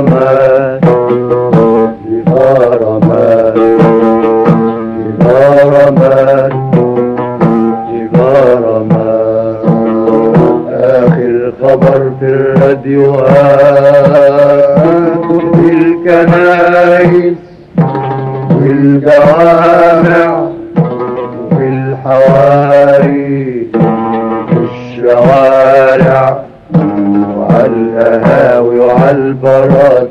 غرامات دي غرامات دي غرامات دي غرامات آخر خبر في الراديوهات وفي الكنايس والجوامع وفي الحواري والشوارع وعلى القهاوي وعلى البراد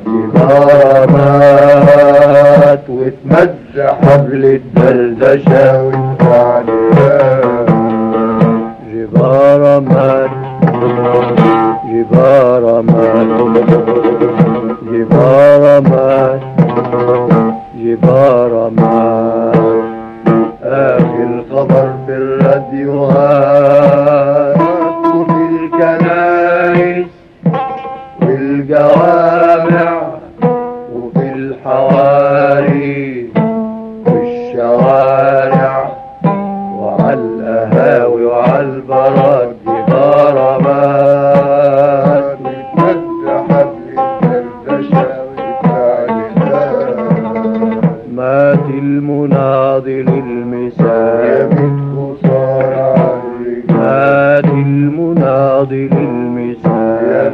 غرامات وتمد حبل الدردشة والتعليمات جبارمات جبارمات جبارمات جبارمات آخر خبر في الراديوهات وفي الكنايس والجوامع وفي الحواري والشوارع وعلى القهاوي وعلى البراد غرامات وتمد حبل الدردشة والتعليمات مات المناضل المساء مات المناضل المساء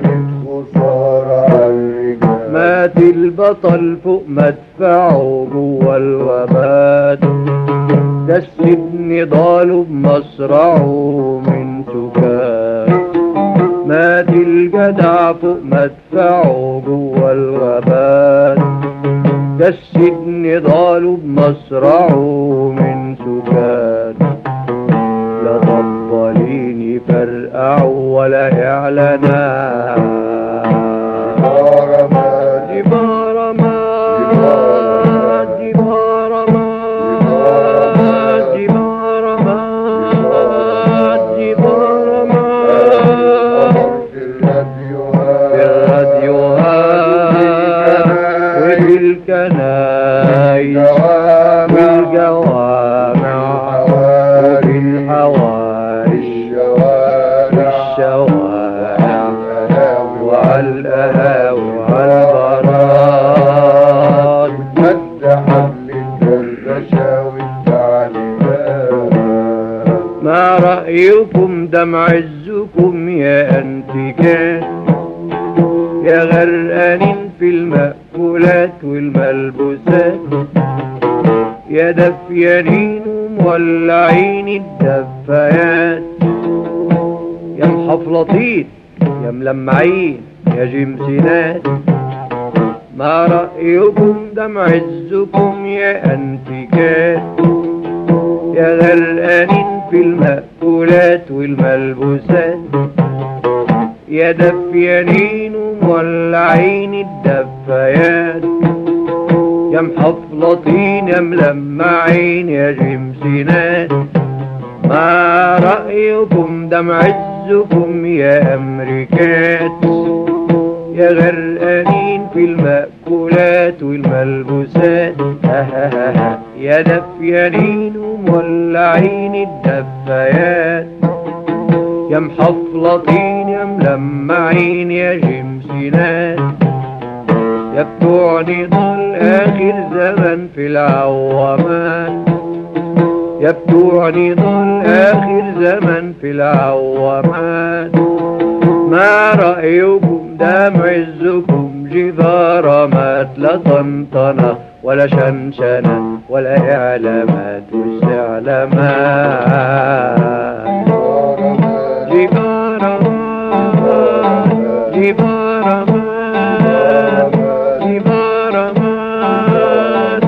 مات البطل فوق مدفعه جوا الوبات دس نضاله بمصرعه من سكات مات الجدع فوق مدفعه جوا الغابات دس نضاله بمصرعه من سكات لا طبالين يفرقعوا ولا اعلانات جبارة مات جبارة مات جبارة مات جبارة مات في الراديوهات وفي الكنايس والجوامع وفي الحواري الشوارع وعلى القهاوي وعلى البراد مد حبل الدردشة والتعليمات ما رأيكم دمع عزكم يا أنتكات يا غرقانين في المأكولات والملبوسات يا دفيانين ومولعين الدفايات يا محفلطين يا ملمعين يا جمسينات ما رأيكم دمع عزكم يا أنتكات يا غرقانين في المأكولات والملبوسات يا دفيانين ومولعين الدفايات يا محفلطين يا ملمعين يا جمسينات ما رأيكم دمع عزكم يا أمريكات يا غرقانين في المأكولات والملبوسات يا دفيانين ومولعين الدفايات يا محفلطين يا ملمعين يا جمسينات يا بتوع نضال آخر زمن في العوامات يا بتوع نضال آخر زمن في العوامات ما رأيكم دام عزكم جبارمات لا طنطنة ولا شنشنة ولا إعلامات واستعلامات جبارمات جبارمات جبارمات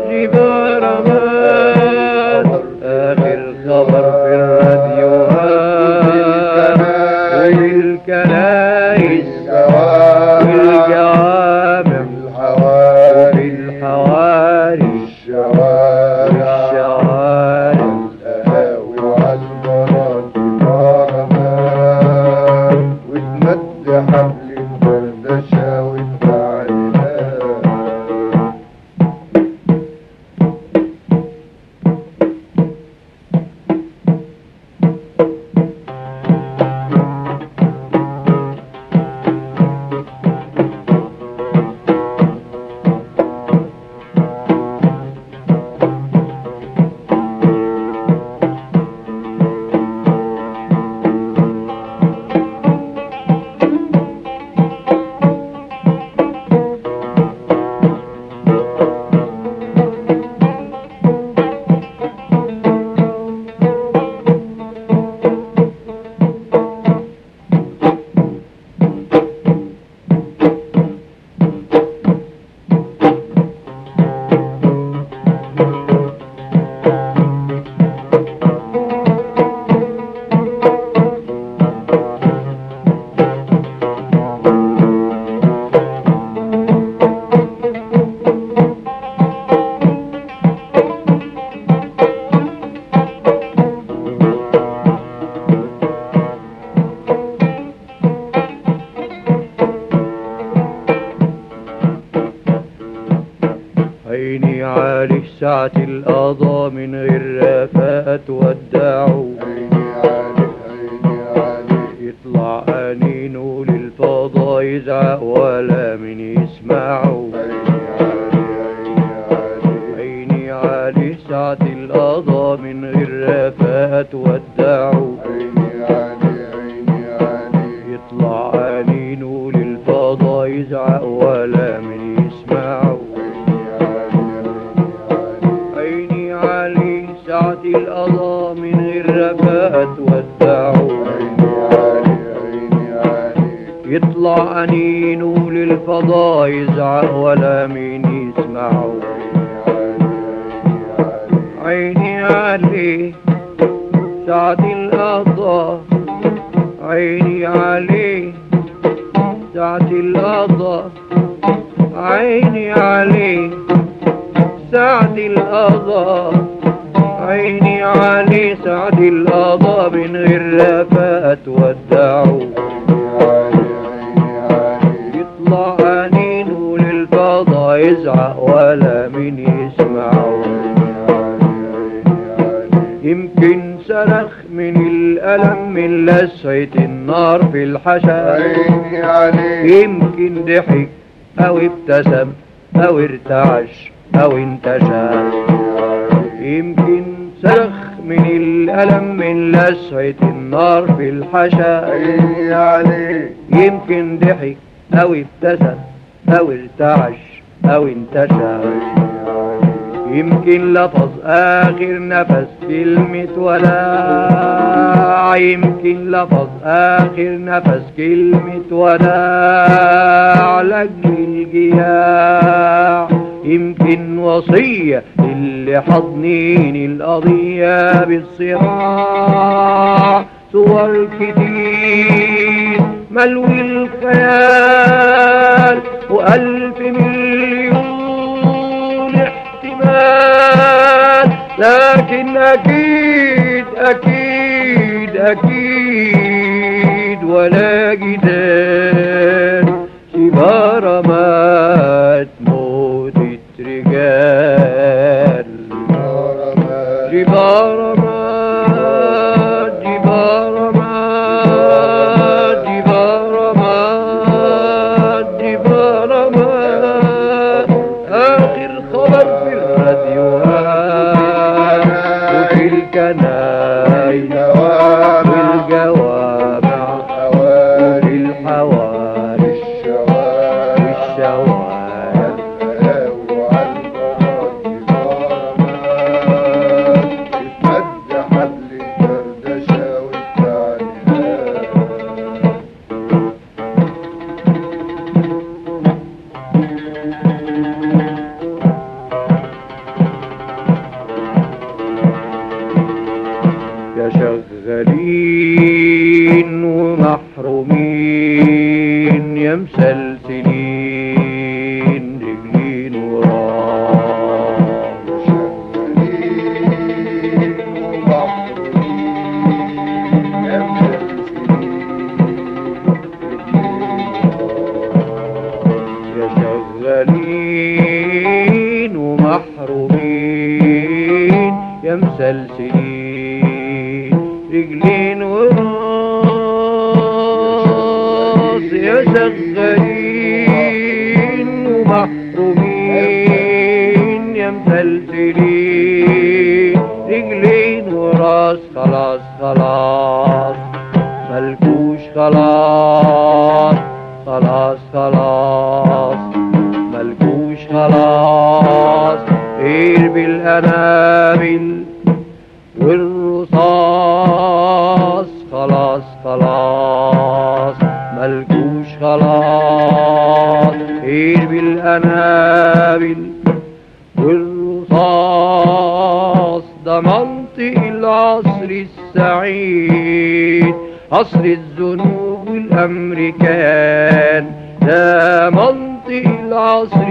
جبارمات آخر خبر في الراديوهات وفي الكنائس والجوامع وفي الحواري والشوارع وتمد حبل الدردشة والتعليمات عيني عليه ساعة القضا من غير رفاقة تودعه عيني علي عيني علي يطلع أنينه للفضا يزعق ولا من يسمعه عيني علي عيني علي عيني عليه ساعة القضا من غير رفاقة تودعه عيني علي عيني علي يطلع أنينه للفضا يزعق ولا من يسمعه عيني علي عيني علي عيني عليه ساعة القضا من غير رفاقة تودعه عيني علي عيني علي يطلع أنينه للفضا يزعق ولا مين يسمعه عيني عليه ساعة القضا عيني عليه ساعة القضا عيني عليه ساعة القضا عيني عليه ساعة القضا من غير رفاقة تودعه يطلع أنينه للفضا يزعق ولا مين يسمعه يمكن صرخ من الألم من لسعة النار في الحشا عيني عليك يمكن ضحك أو ابتسم أو ارتعش أو انتشى يمكن صرخ من الألم من لسعة النار في الحشا عيني عليك يمكن ضحك أو ابتسم أو ارتعش أو انتشى يمكن لفظ آخر نفس كلمة ولا يمكن لفظ آخر نفس كلمة ولا لأجل الجياع يمكن وصية اللي حضنين القضية بالصراع صور كتير ملوي الخيال وألف مليون احتمال لكن أكيد أكيد أكيد ولا جدال شبارة ما تموت رجال جبارة ما جبارة ما جبارة ما جبارة ما آخر خبر في الراديوهات وفي الكنايس وفي الجوامع وفي الحواري والشوارع يا شغالين ومحرومين يا مسلسلين رجلين وراه يا شغالين ومحرومين يا مسلسلين رجلين وراس يا شغالين ومحرومين يا مسلسلين رجلين وراس خلاص خلاص ملكوش خلاص خلاص خلاص ملكوش خلاص غير بالأنابل والرصاص خلاص خلاص ملكوش خلاص غير بالأنابل والرصاص ده منطق العصر السعيد عصر الذنوب والأمريكان ده منطق العصر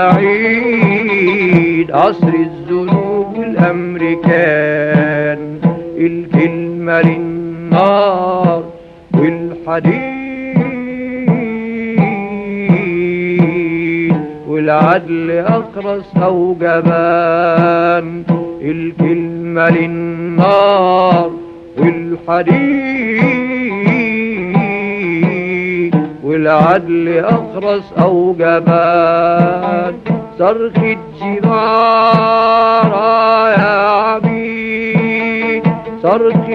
السعيد عصر الذنوب والأمريكان الكلمة للنار والحديد والعدل أخرس أو جبان الكلمة للنار والحديد والعدل أخرس أو جبان صرخ الجبارة يا عبيد صرخ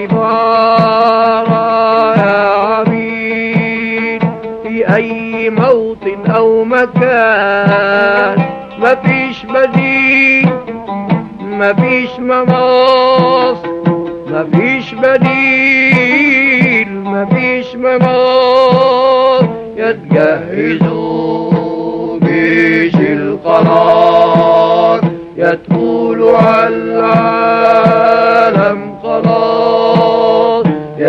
الجبارة يا عبيد في أي موطن أو مكان مفيش بديل مفيش مناص مفيش بديل مفيش مناص يتجهزوا جيش القرار يدخلوا على العالم خلاص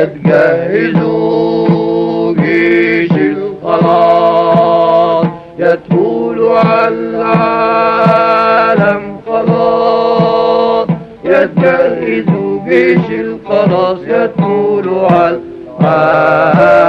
يتجهزوا جيش القرار يدخلوا على العالم خلاص يتجهزوا جيش الخلاص يدخلوا على العالم